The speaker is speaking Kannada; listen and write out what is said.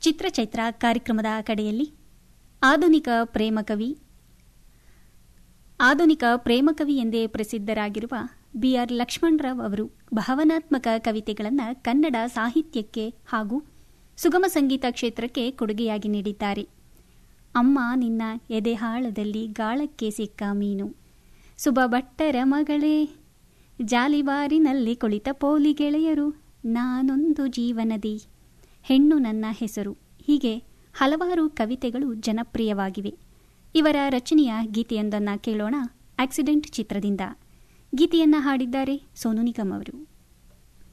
ಚಿತ್ರಚೈತ್ರ ಕಾರ್ಯಕ್ರಮದ ಕಡೆಯಲ್ಲಿ ಆಧುನಿಕ ಪ್ರೇಮಕವಿ ಆಧುನಿಕ ಪ್ರೇಮಕವಿ ಎಂದೇ ಪ್ರಸಿದ್ಧರಾಗಿರುವ ಬಿಆರ್ ಲಕ್ಷ್ಮಣರಾವ್ ಅವರು ಭಾವನಾತ್ಮಕ ಕವಿತೆಗಳನ್ನು ಕನ್ನಡ ಸಾಹಿತ್ಯಕ್ಕೆ ಹಾಗೂ ಸುಗಮ ಸಂಗೀತ ಕ್ಷೇತ್ರಕ್ಕೆ ಕೊಡುಗೆಯಾಗಿ ನೀಡಿದ್ದಾರೆ ಅಮ್ಮ ನಿನ್ನ ಎದೆಹಾಳದಲ್ಲಿ ಗಾಳಕ್ಕೆ ಸಿಕ್ಕ ಮೀನು ಸುಬ ಭಟ್ಟರ ಮಗಳೇ ಜಾಲಿಬಾರಿನಲ್ಲಿ ಕುಳಿತ ಪೋಲಿ ಗೆಳೆಯರು ನಾನೊಂದು ಜೀವನದಿ ಹೆಣ್ಣು ನನ್ನ ಹೆಸರು ಹೀಗೆ ಹಲವಾರು ಕವಿತೆಗಳು ಜನಪ್ರಿಯವಾಗಿವೆ ಇವರ ರಚನೆಯ ಗೀತೆಯೊಂದನ್ನು ಕೇಳೋಣ ಆಕ್ಸಿಡೆಂಟ್ ಚಿತ್ರದಿಂದ ಗೀತೆಯನ್ನ ಹಾಡಿದ್ದಾರೆ ಸೋನು ನಿಗಮ್ ಅವರು